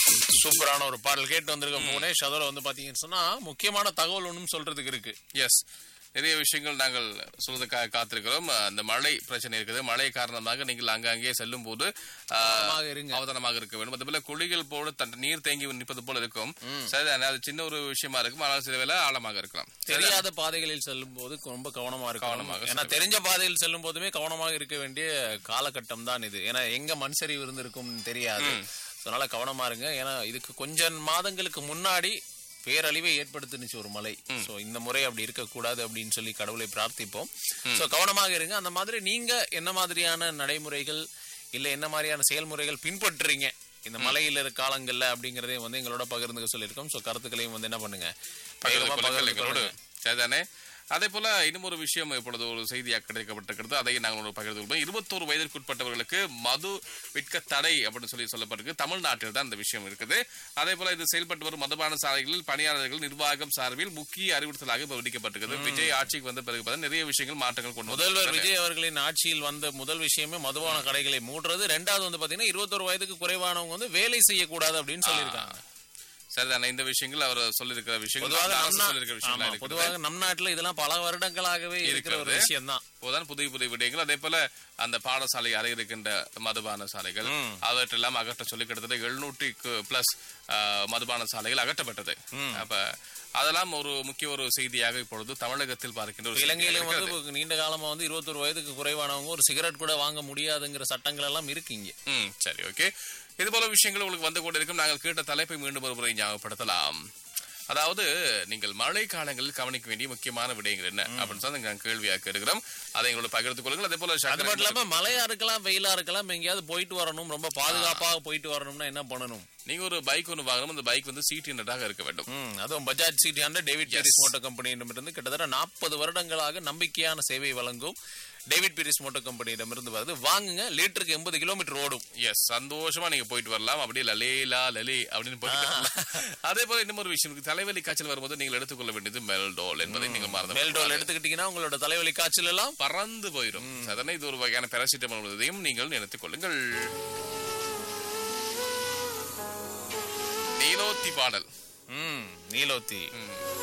சூப்பரான ஒரு பாடல் கேட்டு வந்திருக்க புவனேஷ் அதோட வந்து பாத்தீங்கன்னு சொன்னா முக்கியமான தகவல் ஒன்றும் சொல்றதுக்கு இருக்கு எஸ் நிறைய விஷயங்கள் நாங்கள் சொல்றதுக்காக காத்திருக்கிறோம் அந்த மழை பிரச்சனை இருக்குது மழை காரணமாக நீங்கள் அங்கங்கே செல்லும் போது கவனமாக இருங்க. அவதானமாக இருக்க வேண்டும் அதே போல குழிகள் போல தன் நீர் தேங்கி நிற்பது போல இருக்கும் சரிதானே அது சின்ன ஒரு விஷயமா இருக்கும் ஆனால் சில வேளை ஆழமாக இருக்கலாம் தெரியாத பாதைகளில் செல்லும் போது ரொம்ப கவனமா இருக்கணும் கவனமாக ஏன்னா தெரிஞ்ச பாதையில் செல்லும் போதுமே கவனமாக இருக்க வேண்டிய காலகட்டம் தான் இது ஏன்னா எங்க மண் சரிவு இருந்திருக்கும்னு தெரியாது So, அதனால கவனமா இருங்க ஏன்னா இதுக்கு கொஞ்சம் மாதங்களுக்கு முன்னாடி பேரழிவை ஏற்படுத்துனுச்சு ஒரு மலை சோ இந்த முறை அப்படி இருக்கக்கூடாது அப்படின்னு சொல்லி கடவுளை பிரார்த்திப்போம் சோ கவனமாக இருங்க அந்த மாதிரி நீங்க என்ன மாதிரியான நடைமுறைகள் இல்ல என்ன மாதிரியான செயல்முறைகள் பின்பற்றுறீங்க இந்த மலையில இருக்க காலங்கள்ல அப்படிங்கறதையும் வந்து எங்களோட பகிர்ந்துக்க சொல்லியிருக்கோம் சோ கருத்துக்களையும் வந்து என்ன பண்ணுங்க பகிர்ந்து வேகமா கொள்ளுங்கள் பகிர்ந்து எங்களோடு. கொள்ளுங்க. சரிதானே அதே போல இன்னும் ஒரு விஷயம் இப்பொழுது ஒரு செய்தியாக கிடைக்கப்பட்டிருக்கிறது அதை நாங்கள் ஒரு பகிர்ந்து கொள்வோம் இருபத்தோரு வயதிற்குட்பட்டவர்களுக்கு மது விற்க தடை அப்படின்னு சொல்லி சொல்லப்பட்டிருக்கு தமிழ்நாட்டில் தான் இந்த விஷயம் இருக்குது அதே போல இது செயல்பட்டு வரும் மதுபான சாலைகளில் பணியாளர்கள் நிர்வாகம் சார்பில் முக்கிய அறிவுறுத்தலாக இப்ப விதிக்கப்பட்டிருக்குது விஜய் ஆட்சிக்கு வந்த பிறகு பார்த்தா நிறைய விஷயங்கள் மாற்றங்கள் கொண்டு முதல்வர் வந்திருக்கிறாரு. விஜய் அவர்களின் ஆட்சியில் வந்த முதல் விஷயமே மதுபான கடைகளை மூடுறது ரெண்டாவது வந்து பாத்தீங்கன்னா இருபத்தொரு வயதுக்கு குறைவானவங்க வந்து வேலை செய்யக்கூடாது அப்படின்னு சொல்லியிருக்காங்க சரிதானே இந்த விஷயங்கள் அவர் சொல்லியிருக்கிற விஷயங்கள் பொதுவாக அரசு நம் சொல்லியிருக்கிற விஷயங்களா ஆமா, இருக்குது பொதுவாக நம் நாட்டுல இதெல்லாம் பல வருடங்களாகவே இருக்கிற ஒரு இருக்கிறது. விஷயம் தான் இப்போதான் புதிய புதிய விடயங்கள் அதே போல அந்த பாடசாலை அறை இருக்கின்ற மதுபான சாலைகள் அவற்றெல்லாம் அகற்ற சொல்லி கிட்டத்தட்ட எழுநூற்றிக்கு பிளஸ் மதுபான சாலைகள் அகற்றப்பட்டது அப்ப அதெல்லாம் ஒரு முக்கிய ஒரு செய்தியாக இப்பொழுது தமிழகத்தில் பார்க்கின்ற ஒரு செய்தியாக இலங்கையிலும் வந்து இருக்கிறது. இப்ப நீண்ட காலமா வந்து இருபத்தொரு வயதுக்கு குறைவானவங்க ஒரு சிகரெட் கூட வாங்க முடியாதுங்கிற சட்டங்கள் எல்லாம் இருக்கு இங்க ம் சரி ஓகே இது போல விஷயங்கள் உங்களுக்கு வந்து கொண்டிருக்கும் நாங்கள் கேட்ட தலைப்பை மீண்டும் ஒரு முறை ஞாபகப்படுத்தலாம் அதாவது நீங்கள் மழை காலங்களில் கவனிக்க வேண்டிய முக்கியமான விடயங்கள் என்ன அப்படின்னு தான் நாங்கள் கேள்வியாக்க இருக்கிறோம் அதை எங்களோட பகிர்ந்து கொள்ளுங்கள் அதே போல அது சங்கரன் மட்டும் இல்லாம மழையா இருக்கலாம் வெயிலா இருக்கலாம் எங்கேயாவது போயிட்டு வரணும் ரொம்ப பாதுகாப்பாக போயிட்டு வரணும்னா என்ன பண்ணணும் நீங்க ஒரு பைக் ஒன்று வாங்கணும் அந்த பைக் வந்து சீட் நட்டாக இருக்க வேண்டும் ம், அதுவும் Bajaj CD hundred David Peiris motor கம்பெனியிடமிருந்து கிட்டத்தட்ட நாற்பது வருடங்களாக நம்பிக்கையான சேவை வழங்கும் டேவிட் பீரிஸ் மோட்டார் கம்பெனியிடமிருந்து வருது வாங்குங்க லிட்டருக்கு எண்பது கிலோமீட்டர் ஓடும் எஸ் சந்தோஷமா நீங்க போயிட்டு வரலாம் அப்படியே லலேலா லலே அப்படின்னு போயிட்டு வரலாம். அதே போல இன்னும் ஒரு விஷயம் இருக்கு. தலைவலி காய்ச்சல் வரும்போது நீங்கள் எடுத்துக்கொள்ள வேண்டியது மெல்டோல் என்பதை நீங்க மறந்து மெல்டோல் எடுத்துக்கிட்டீங்கன்னா உங்களோட தலைவலி காய்ச்சல் எல்லாம் பறந்து போயிடும் அதனை இது ஒரு வகையான பேராசிட்டமால் என்பதையும் நீங்கள் நினைத்துக் கொள்ளுங்கள் நீலோத்தி பாடல் ம் நீலோத்தி ம்.